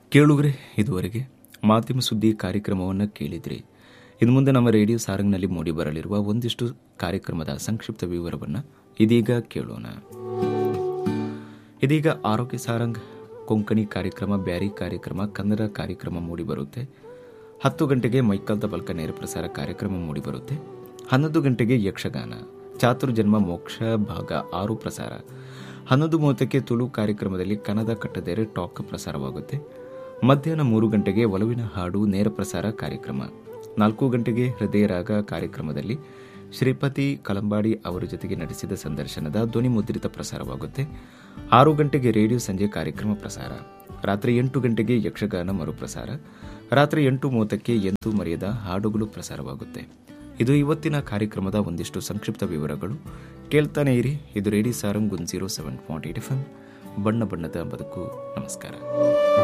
ಕೇಳುಗ್ರೆ ಇದುವರೆಗೆ ಮಾಧ್ಯಮ ಸುದ್ದಿ ಕಾರ್ಯಕ್ರಮವನ್ನು ಕೇಳಿದ್ರಿ ಇನ್ನು ಮುಂದೆ ನಮ್ಮ ರೇಡಿಯೋ ಸಾರಂಗ್ನಲ್ಲಿ ಮೂಡಿಬರಲಿರುವ ಒಂದಿಷ್ಟು ಕಾರ್ಯಕ್ರಮದ ಸಂಕ್ಷಿಪ್ತ ವಿವರವನ್ನು ಇದೀಗ ಕೇಳೋಣ ಇದೀಗ ಆರೋಗ್ಯ ಸಾರಂಗ್ ಕೊಂಕಣಿ ಕಾರ್ಯಕ್ರಮ ಬ್ಯಾರಿ ಕಾರ್ಯಕ್ರಮ ಕನ್ನಡ ಕಾರ್ಯಕ್ರಮ ಮೂಡಿಬರುತ್ತೆ ಹತ್ತು ಗಂಟೆಗೆ ಮೈಕಲ್ ಬಲ್ಕ ನೇರ ಪ್ರಸಾರ ಕಾರ್ಯಕ್ರಮ ಮೂಡಿಬರುತ್ತೆ ಹನ್ನೊಂದು ಗಂಟೆಗೆ ಯಕ್ಷಗಾನ ಚಾತುರ್ಜನ್ಮ ಮೋಕ್ಷ ಭಾಗ ಆರು ಪ್ರಸಾರ ಹನ್ನೊಂದು ಮೂವತ್ತಕ್ಕೆ ತುಳು ಕಾರ್ಯಕ್ರಮದಲ್ಲಿ ಕನ್ನಡ ಕಟ್ಟದೇರೆ ಟಾಕ್ ಪ್ರಸಾರವಾಗುತ್ತೆ ಮಧ್ಯಾಹ್ನ ಮೂರು ಗಂಟೆಗೆ ಒಲವಿನ ಹಾಡು ನೇರ ಪ್ರಸಾರ ಕಾರ್ಯಕ್ರಮ ನಾಲ್ಕು ಗಂಟೆಗೆ ಹೃದಯ ರಾಗ ಕಾರ್ಯಕ್ರಮದಲ್ಲಿ ಶ್ರೀಪತಿ ಕಲಂಬಾಡಿ ಅವರ ಜೊತೆಗೆ ನಡೆಸಿದ ಸಂದರ್ಶನದ ಧ್ವನಿ ಮುದ್ರಿತ ಪ್ರಸಾರವಾಗುತ್ತೆ ಆರು ಗಂಟೆಗೆ ರೇಡಿಯೋ ಸಂಜೆ ಕಾರ್ಯಕ್ರಮ ಪ್ರಸಾರ ರಾತ್ರಿ ಎಂಟು ಗಂಟೆಗೆ ಯಕ್ಷಗಾನ ಮರುಪ್ರಸಾರ ರಾತ್ರಿ ಎಂಟು ಮೂವತ್ತಕ್ಕೆ ಎಂತೂ ಮರೆಯದ ಹಾಡುಗಳು ಪ್ರಸಾರವಾಗುತ್ತೆ ಇದು ಇವತ್ತಿನ ಕಾರ್ಯಕ್ರಮದ ಒಂದಿಷ್ಟು ಸಂಕ್ಷಿಪ್ತ ವಿವರಗಳು ಕೇಳ್ತಾನೆ ಇರಿ ಇದು radio Sarang one zero seven point eight F ಬಣ್ಣ ಬಣ್ಣದ ಬದುಕು ನಮಸ್ಕಾರ